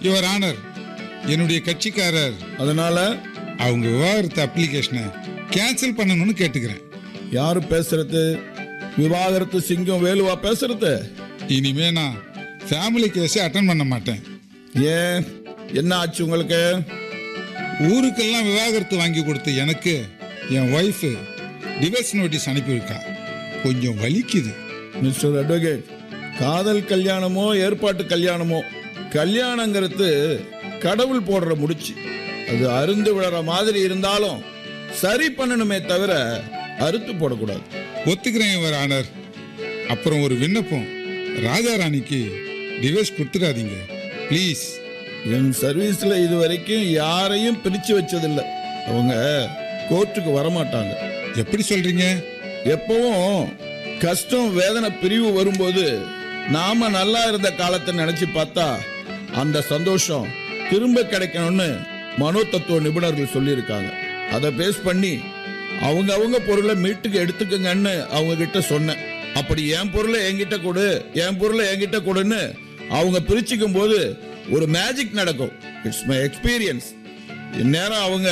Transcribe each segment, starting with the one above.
your honour என்னுடைய கட்சிக்காரர் அதனால அவங்க விவாகரத்து அப்ளிகேஷனை கேன்சல் பண்ணணும்னு கேட்டுக்கிறேன் யாரு பேசுறது விவாகரத்து சிங்கம் வேலுவா பேசுறது இனிமே நான் ஃபேமிலி கேஸே அட்டன் பண்ண மாட்டேன் ஏன் என்ன ஆச்சு உங்களுக்கு ஊருக்கெல்லாம் விவாகரத்து வாங்கி கொடுத்த எனக்கு என் ஒய்ஃபு டிவோர்ஸ் நோட்டீஸ் அனுப்பியிருக்கா கொஞ்சம் வலிக்குது மிஸ்டர் அட்வொகேட் காதல் கல்யாணமோ ஏற்பாட்டு கல்யாணமோ கல்யாணங்கிறது கடவுள் போடுற முடிச்சு அது அருந்து விழற மாதிரி இருந்தாலும் சரி பண்ணணுமே தவிர அறுத்து போடக்கூடாது ஒத்துக்கிறேன் யுவர் ஆனர் அப்புறம் ஒரு விண்ணப்பம் ராஜாராணிக்கு டிவோர்ஸ் கொடுத்துடாதீங்க ப்ளீஸ் என் சர்வீஸ்ல இது வரைக்கும் யாரையும் பிரிச்சு வச்சதில்லை அவங்க கோர்ட்டுக்கு வரமாட்டாங்க எப்படி சொல்றீங்க எப்பவும் கஷ்டம் வேதனை பிரிவு வரும்போது நாம நல்லா இருந்த காலத்தை நினைச்சு பார்த்தா அந்த சந்தோஷம் திரும்ப கிடைக்கணும்னு மனோ தத்துவ நிபுணர்கள் சொல்லியிருக்காங்க அதை பேஸ் பண்ணி அவங்க அவங்க பொருளை மீட்டுக்கு எடுத்துக்கங்கன்னு அவங்க கிட்ட சொன்னேன் அப்படி என் பொருளை என்கிட்ட கொடு என் பொருளை என்கிட்ட கொடுன்னு அவங்க பிரிச்சுக்கும் போது ஒரு மேஜிக் நடக்கும் இட்ஸ் மை எக்ஸ்பீரியன்ஸ் இந்நேரம் அவங்க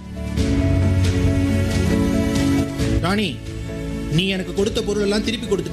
ராணி நீ எனக்கு கொடுத்த பொருள் எல்லாம் திருப்பி கொடுத்து